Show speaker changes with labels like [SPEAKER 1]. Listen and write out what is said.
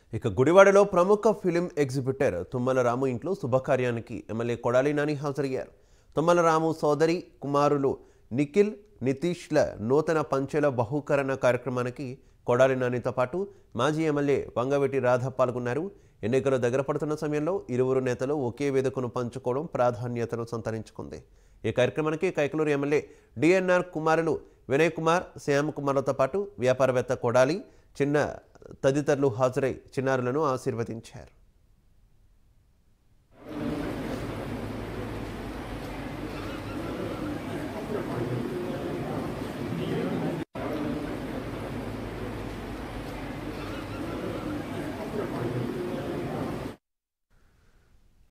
[SPEAKER 1] ఇక గుడివాడలో ప్రముఖ ఫిలిం ఎగ్జిబిటర్ తుమ్మల రాము ఇంట్లో శుభకార్యానికి ఎమ్మెల్యే కొడాలి నాని హాజరయ్యారు తుమ్మల రాము సోదరి కుమారులు నిఖిల్ నితీష్ల నూతన పంచెల బహుకరణ కార్యక్రమానికి కొడాలి నానితో పాటు మాజీ ఎమ్మెల్యే వంగవెట్టి రాధ పాల్గొన్నారు ఎన్నికలు దగ్గర పడుతున్న సమయంలో ఇరువురు నేతలు ఒకే వేదికను పంచుకోవడం ప్రాధాన్యతను సంతరించుకుంది ఈ కార్యక్రమానికి కైకలూరు ఎమ్మెల్యే డిఎన్ఆర్ కుమారులు వినయ్ కుమార్ శ్యామ్ కుమార్లతో పాటు వ్యాపారవేత్త కొడాలి చిన్న తదితరులు హాజరై చిన్నారులను ఆశీర్వదించారు